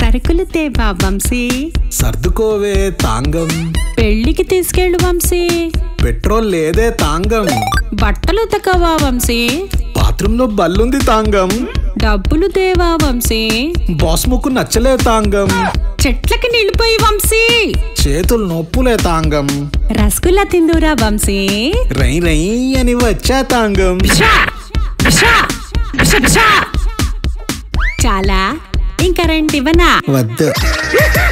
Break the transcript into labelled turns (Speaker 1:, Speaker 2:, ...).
Speaker 1: సరుకులు తేవా వంశీ
Speaker 2: సర్దుకోవే తాంగం
Speaker 1: పెళ్ళికి తీసుకెళ్ళు వంశీ
Speaker 2: పెట్రోల్ లేదే తాంగం
Speaker 1: బట్టలు ఉతకవా వంశీ
Speaker 2: బాత్రూంలో బల్లుంది తాంగం
Speaker 1: డబ్బులు తేవా వంశీ
Speaker 2: బాస్ ముక్కు నచ్చలే తాంగం
Speaker 1: చెట్లకి నిలిపోయి వంశీ
Speaker 2: చేతులు నొప్పులే తాంగం
Speaker 1: రసగుల్లా తిందురా వంశీ
Speaker 2: రై రై అని వచ్చా తాంగం
Speaker 1: బిషా! బిషా! బిషా, బిషా! చాలా ఇంకా రెండు ఇవ్వనా
Speaker 2: వద్దు